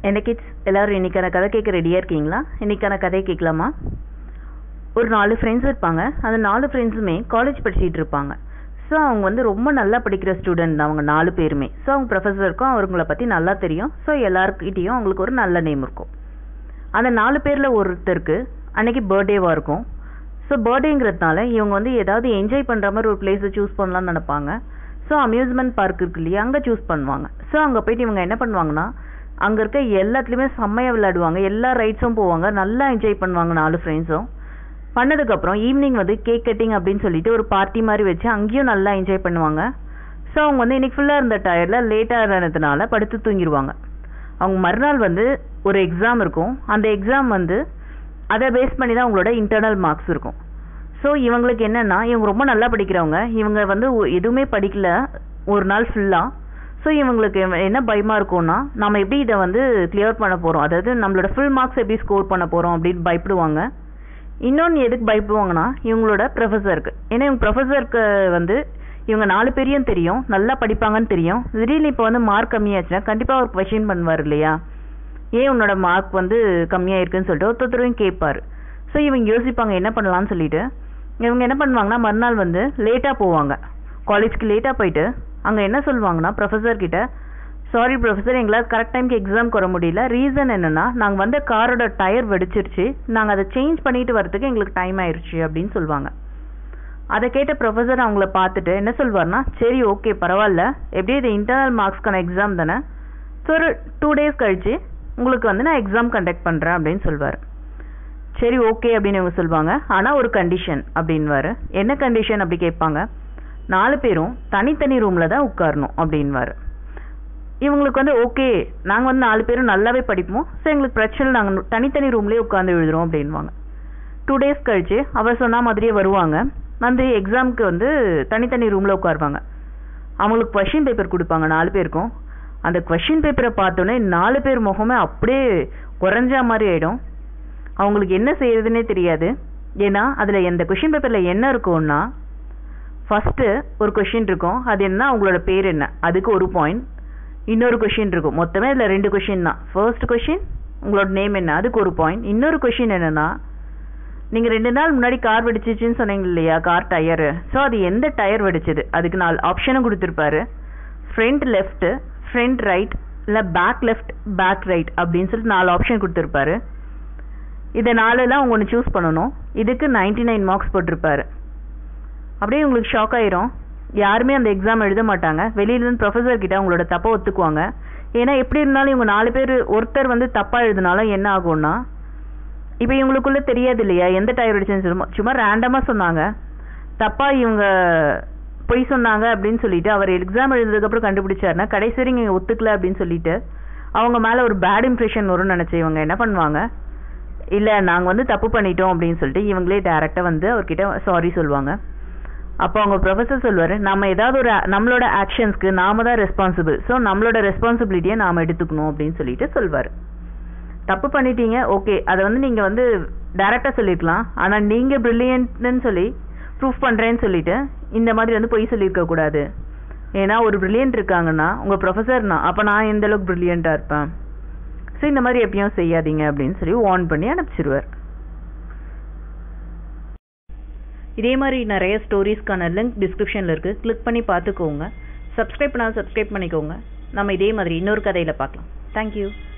என்ன கிட்ஸ் எல்லோரும் இன்றைக்கான கதை கேட்க ரெடியாக இருக்கீங்களா இன்றைக்கான கதையை கேட்கலாமா ஒரு நாலு ஃப்ரெண்ட்ஸ் இருப்பாங்க அந்த நாலு ஃப்ரெண்ட்ஸுமே காலேஜ் படிச்சுட்டு இருப்பாங்க ஸோ அவங்க வந்து ரொம்ப நல்லா படிக்கிற ஸ்டூடெண்ட் தான் அவங்க நாலு பேருமே ஸோ அவங்க ப்ரொஃபஸருக்கும் அவங்கள பற்றி நல்லா தெரியும் ஸோ எல்லாருக்கிட்டேயும் அவங்களுக்கு ஒரு நல்ல நேம் இருக்கும் அந்த நாலு பேரில் ஒருத்தருக்கு அன்னைக்கு பர்த்டேவாக இருக்கும் ஸோ பர்த்டேங்கிறதுனால இவங்க வந்து ஏதாவது என்ஜாய் பண்ணுற மாதிரி ஒரு பிளேஸை சூஸ் பண்ணலாம்னு நினைப்பாங்க ஸோ அம்யூஸ்மெண்ட் பார்க் இருக்கு இல்லையா அங்கே சூஸ் பண்ணுவாங்க ஸோ அங்கே போயிட்டு இவங்க என்ன பண்ணுவாங்கன்னா அங்கே இருக்க எல்லாத்துலேயுமே செம்மையாக விளையாடுவாங்க எல்லா ரைட்ஸும் போவாங்க நல்லா என்ஜாய் பண்ணுவாங்க நாலு ஃப்ரெண்ட்ஸும் பண்ணதுக்கப்புறம் ஈவினிங் வந்து கேக் கட்டிங் அப்படின்னு சொல்லிட்டு ஒரு பார்ட்டி மாதிரி வச்சு அங்கேயும் நல்லா என்ஜாய் பண்ணுவாங்க ஸோ அவங்க வந்து இன்னைக்கு ஃபுல்லாக இருந்த டயர்டில் லேட்டாக இருந்ததுனால படுத்து தூங்கிடுவாங்க அவங்க மறுநாள் வந்து ஒரு எக்ஸாம் இருக்கும் அந்த எக்ஸாம் வந்து அதை பேஸ் பண்ணி தான் அவங்களோட இன்டர்னல் மார்க்ஸ் இருக்கும் ஸோ இவங்களுக்கு என்னென்னா இவங்க ரொம்ப நல்லா படிக்கிறவங்க இவங்க வந்து ஒ- எதுவுமே படிக்கல ஒரு நாள் ஃபுல்லாக ஸோ இவங்களுக்கு என்ன பயமாக இருக்கும்னா நம்ம எப்படி இதை வந்து கிளியர் பண்ண போகிறோம் அதாவது நம்மளோட ஃபுல் மார்க்ஸ் எப்படி ஸ்கோர் பண்ண போகிறோம் அப்படின்னு பயப்படுவாங்க இன்னொன்று எதுக்கு பயப்படுவாங்கன்னா இவங்களோட ப்ரொஃபஸருக்கு ஏன்னா இவங்க ப்ரொஃபஸருக்கு வந்து இவங்க நாலு பேரையும் தெரியும் நல்லா படிப்பாங்கன்னு தெரியும் திடீர்னு இப்போ வந்து மார்க் கம்மியாச்சுன்னா கண்டிப்பாக அவர் கொஷின் பண்ணுவார் இல்லையா ஏன் உன்னோட மார்க் வந்து கம்மியாக இருக்குன்னு சொல்லிட்டு ஒருத்தரையும் கேட்பாரு ஸோ இவங்க யோசிப்பாங்க என்ன பண்ணலாம்னு சொல்லிட்டு இவங்க என்ன பண்ணுவாங்கன்னா மறுநாள் வந்து லேட்டாக போவாங்க காலேஜ்க்கு லேட்டாக போயிட்டு அங்கே என்ன சொல்லுவாங்கன்னா ப்ரொஃபஸர் கிட்ட சாரி ப்ரொஃபஸர் எங்களால் கரெக்ட் டைம்க்கு எக்ஸாம்க்கு வர முடியல ரீசன் என்னன்னா நாங்கள் வந்த காரோட டயர் வெடிச்சிருச்சு நாங்கள் அதை சேஞ்ச் பண்ணிட்டு வரதுக்கு எங்களுக்கு டைம் ஆயிடுச்சு அப்படின்னு சொல்லுவாங்க அதை கேட்ட ப்ரொஃபஸர் அவங்கள பார்த்துட்டு என்ன சொல்வார்னா சரி ஓகே பரவாயில்ல எப்படியும் இது இன்டர்னல் மார்க்ஸ்க்கான எக்ஸாம் தானே ஸோ ஒரு டூ டேஸ் கழிச்சு உங்களுக்கு வந்து நான் எக்ஸாம் கண்டக்ட் பண்ணுறேன் அப்படின்னு சொல்வார் சரி ஓகே அப்படின்னு இவங்க சொல்லுவாங்க ஆனால் ஒரு கண்டிஷன் அப்படின்வாரு என்ன கண்டிஷன் அப்படி கேட்பாங்க நாலு பேரும் தனித்தனி ரூமில் தான் உட்காரணும் அப்படின்வாரு இவங்களுக்கு வந்து ஓகே நாங்கள் வந்து நாலு பேரும் நல்லாவே படிப்போம் ஸோ எங்களுக்கு பிரச்சனை நாங்கள் தனித்தனி ரூம்லேயே உட்காந்து எழுதுறோம் அப்படின்வாங்க டூ டேஸ் கழிச்சு அவர் சொன்ன மாதிரியே வருவாங்க வந்து எக்ஸாமுக்கு வந்து தனித்தனி ரூமில் உட்காருவாங்க அவங்களுக்கு கொஷின் பேப்பர் கொடுப்பாங்க நாலு பேருக்கும் அந்த கொஷின் பேப்பரை பார்த்தோன்னே நாலு பேர் முகமே அப்படியே குறைஞ்சா மாதிரி ஆயிடும் அவங்களுக்கு என்ன செய்யறதுனே தெரியாது ஏன்னா அதில் எந்த கொஷின் பேப்பரில் என்ன இருக்கும்னா ஃபஸ்ட்டு ஒரு கொஷின் இருக்கும் அது என்ன அவங்களோட பேர் என்ன அதுக்கு ஒரு பாயிண்ட் இன்னொரு கொஷின் இருக்கும் மொத்தமே இதில் ரெண்டு கொஷின் தான் ஃபர்ஸ்ட் கொஷின் உங்களோட நேம் என்ன அதுக்கு ஒரு பாயிண்ட் இன்னொரு கொஷின் என்னன்னா நீங்கள் ரெண்டு நாள் முன்னாடி கார் வெடிச்சிச்சுன்னு சொன்னீங்க இல்லையா கார் டயரு ஸோ அது எந்த டயர் வெடிச்சது அதுக்கு நாலு ஆப்ஷனும் கொடுத்துருப்பாரு ஃப்ரண்ட் லெஃப்ட்டு ஃப்ரண்ட் ரைட் இல்லை பேக் லெஃப்ட் பேக் ரைட் அப்படின்னு சொல்லிட்டு நாலு ஆப்ஷன் கொடுத்துருப்பாரு இதை நாலுலாம் அவங்க ஒன்று சூஸ் பண்ணணும் இதுக்கு 99 நைன் மார்க்ஸ் போட்டிருப்பாரு அப்படியே உங்களுக்கு ஷாக் ஆயிரும் யாருமே அந்த எக்ஸாம் எழுத மாட்டாங்க வெளியிலேருந்து ப்ரொஃபஸர் கிட்ட அவங்களோட தப்பை ஒத்துக்குவாங்க ஏன்னா எப்படி இருந்தாலும் இவங்க நாலு பேர் ஒருத்தர் வந்து தப்பாக எழுதினாலும் என்ன ஆகும்னா இப்போ இவங்களுக்குள்ள தெரியாது இல்லையா எந்த டயர் அடிச்சுன்னு சும்மா சும்மா ரேண்டமாக சொன்னாங்க தப்பாக இவங்க பொய் சொன்னாங்க அப்படின்னு சொல்லிட்டு அவர் எக்ஸாம் எழுதுறதுக்கப்புறம் கண்டுபிடிச்சாருன்னா கடைசி வரைக்கும் இங்கே ஒத்துக்கல அப்படின்னு சொல்லிட்டு அவங்க மேலே ஒரு பேட் இம்ப்ரெஷன் வரும்னு நினச்சி இவங்க என்ன பண்ணுவாங்க இல்லை நாங்கள் வந்து தப்பு பண்ணிட்டோம் அப்படின்னு சொல்லிட்டு இவங்களே டேரெக்டாக வந்து அவர்கிட்ட சாரி சொல்லுவாங்க அப்போ அவங்க ப்ரொஃபஸர் சொல்வார் நம்ம ஏதாவது ஒரு a- நம்மளோட ஆக்ஷன்ஸ்க்கு நாம தான் ரெஸ்பான்சிபிள் ஸோ நம்மளோட ரெஸ்பான்சிபிலிட்டியை நாம் எடுத்துக்கணும் அப்படின்னு சொல்லிட்டு சொல்வார் தப்பு பண்ணிட்டீங்க ஓகே அதை வந்து நீங்கள் வந்து டேரெக்டாக சொல்லிருக்கலாம் ஆனால் நீங்கள் ப்ரில்லியன்ட்னு சொல்லி ப்ரூஃப் பண்ணுறேன்னு சொல்லிட்டு இந்த மாதிரி வந்து பொய் சொல்லியிருக்க கூடாது ஏன்னா ஒரு ப்ரில்லியன்ட் இருக்காங்கன்னா உங்கள் ப்ரொஃபஸர்னா அப்போ நான் எந்த அளவுக்கு ப்ரில்லியண்ட்டாக இருப்பேன் ஸோ இந்த மாதிரி எப்பயும் செய்யாதீங்க அப்படின்னு சொல்லி வார்ன் பண்ணி அனுப்பிச்சிருவார் இதே மாதிரி நிறைய ஸ்டோரிஸ்க்கான லிங்க் டிஸ்கிரிப்ஷனில் இருக்குது கிளிக் பண்ணி பார்த்துக்கோங்க சப்ஸ்கிரைப் பண்ணால் சப்ஸ்கிரைப் பண்ணிக்கோங்க நம்ம இதே மாதிரி இன்னொரு கதையில் பார்க்கலாம் தேங்க்யூ